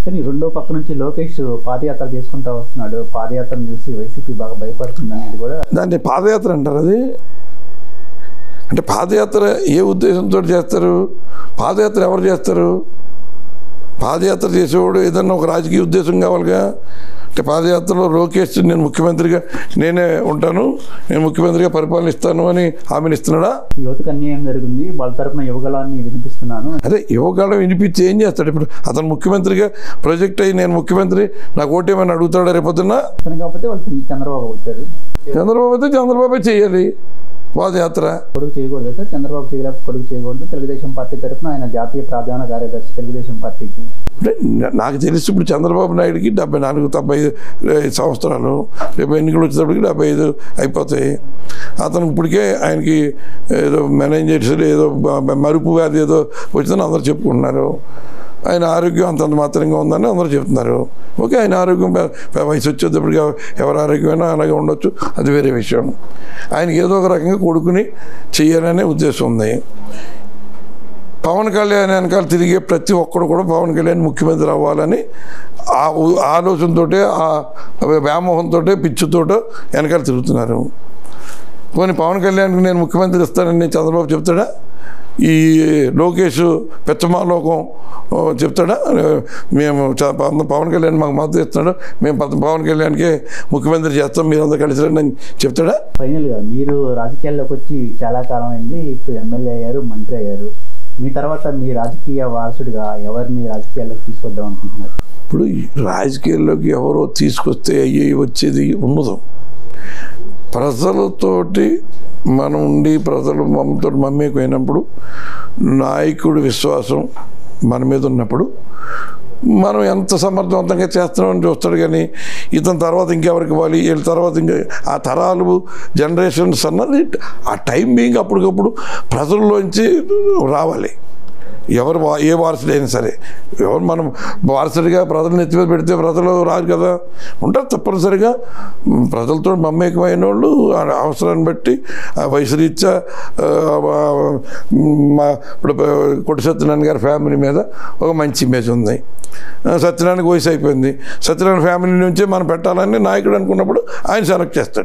కానీ రెండో పక్క నుంచి లోకేష్ పాదయాత్ర చేసుకుంటా వస్తున్నాడు పాదయాత్రను చూసి వైసీపీ బాగా భయపడుతుంది అనేది కూడా దాన్ని పాదయాత్ర అంటారు అది అంటే పాదయాత్ర ఏ ఉద్దేశంతో చేస్తారు పాదయాత్ర ఎవరు చేస్తారు పాదయాత్ర చేసేవాడు ఏదన్నా ఒక రాజకీయ ఉద్దేశం కావాలిగా అంటే పాదయాత్రలో లోకేష్ నేను ముఖ్యమంత్రిగా నేనే ఉంటాను నేను ముఖ్యమంత్రిగా పరిపాలన ఇస్తాను అని హామీని ఇస్తున్నాడా యువతకు అన్యాయం జరిగింది వాళ్ళ తరపున యువగలాన్ని వినిపిస్తున్నాను అదే యువకాలం వినిపించి ఏం చేస్తాడు ఇప్పుడు అతను ముఖ్యమంత్రిగా ప్రొజెక్ట్ అయ్యి నేను ముఖ్యమంత్రి నాకు ఓటేమని అడుగుతాడా రేపొద్దున అతను కాకపోతే వాళ్ళు చంద్రబాబు అవుతారు చంద్రబాబు అయితే చంద్రబాబే చేయాలి పాదయాత్ర కొడుకు చేయకూడదు సార్ చంద్రబాబు చేయలేక కొడుకు చేయకూడదు తెలుగుదేశం పార్టీ తరపున ఆయన జాతీయ ప్రధాన కార్యదర్శి తెలుగుదేశం పార్టీకి అంటే నా- నాకు తెలిసి ఇప్పుడు చంద్రబాబు నాయుడుకి డెబ్బై నాలుగు డెబ్బై ఐదు ఏ, సంవత్సరాలు రేపు ఎన్నికలు వచ్చేటప్పటికి డెబ్బై ఐదు అయిపోతాయి అతను ఇప్పటికే ఆయనకి ఏదో మెనేంజర్స్ ఏదో బ- మరుపు వ్యాధి ఏదో వచ్చిందని అందరూ చెప్పుకుంటున్నారు ఆయన ఆరోగ్యం అంతంత మాత్రంగా ఉందని అందరూ చెప్తున్నారు ఓకే ఆయన ఆరోగ్యం పె- పె- వయసు వచ్చేటప్పటికి ఎవ- ఎవరి ఆరోగ్యమైనా అలాగే ఉండొచ్చు అది వేరే విషయం ఆయనకి ఏదో ఒక రకంగా కొడుకుని చేయాలనే ఉద్దేశం ఉంది పవన్ కళ్యాణ్ వెనకాల తిరిగే ప్రతి ఒక్కడు కూడా పవన్ కళ్యాణ్ ముఖ్యమంత్రి అవ్వాలని ఆ ఉ- ఆలోచనతోటే ఆ వ్యామోహంతో పిచ్చితోటో వెనకాల తిరుగుతున్నారు పోనీ పవన్ కళ్యాణ్కి నేను ముఖ్యమంత్రి ఇస్తానని చంద్రబాబు చెప్తాడా ఈ లోకేష్ పెచ్చమాలోకం ఓ, చెప్తాడా మేము చ- పవన్ పవన్ కళ్యాణ్ మాకు మద్దతు ఇస్తున్నాడు మేము పద- పవన్ కళ్యాణ్కే ముఖ్యమంత్రి చేస్తాం మీరందరూ కలిసి రండి అని చెప్తాడా ఫైనల్గా మీరు రాజకీయాల్లోకి వచ్చి చాలా కాలం అయింది ఇప్పుడు ఎమ్మెల్యే అయ్యారు మంత్రి అయ్యారు మీ తర్వాత మీ రాజకీయ వారసుడిగా ఎవరిని రాజకీయాల్లోకి తీసుకొద్దాం అనుకుంటున్నారు ఇప్పుడు ఈ రాజకీయాల్లోకి ఎవరో తీసుకొస్తే అయ్యి వచ్చేది ఉండదు ప్రజలతోటి మనం ఉండి ప్రజలు మమ్మతో మమ్మేకపోయినప్పుడు నాయకుడి విశ్వాసం మన మీద ఉన్నప్పుడు మనం ఎంత సమర్థవంతంగా చేస్తున్నామని చూస్తాడు కానీ ఇతని తర్వాత ఇంకెవరికి ఇవ్వాలి వీళ్ళ తర్వాత ఇంకా ఆ తరాలు జనరేషన్స్ అన్నది ఆ టైం బీయింగ్ అప్పటికప్పుడు ప్రజల్లోంచి రావాలి ఎవరు వా- ఏ వారసుడైనా సరే ఎవరు మనం వారసుడిగా ప్రజలను ఎత్తి మీద పెడితే ప్రజలు రారు కదా ఉంటారు తప్పనిసరిగా మ్, ప్రజలతో మమేకమైన వాళ్ళు ఆ అవసరాన్ని బట్టి ఆ వయసు రీత్యా ఆ, ఆ, మా ఇప్పుడు కొట్టి సత్యనారాయణ గారి ఫ్యామిలీ మీద ఒక మంచి ఇమేజ్ ఉంది ఆ, సత్యనారాయణకి వయసు అయిపోయింది సత్యనారాయణ ఫ్యామిలీ నుంచే మనం పెట్టాలని నాయకుడు అనుకున్నప్పుడు ఆయన సెలెక్ట్ చేస్తాడు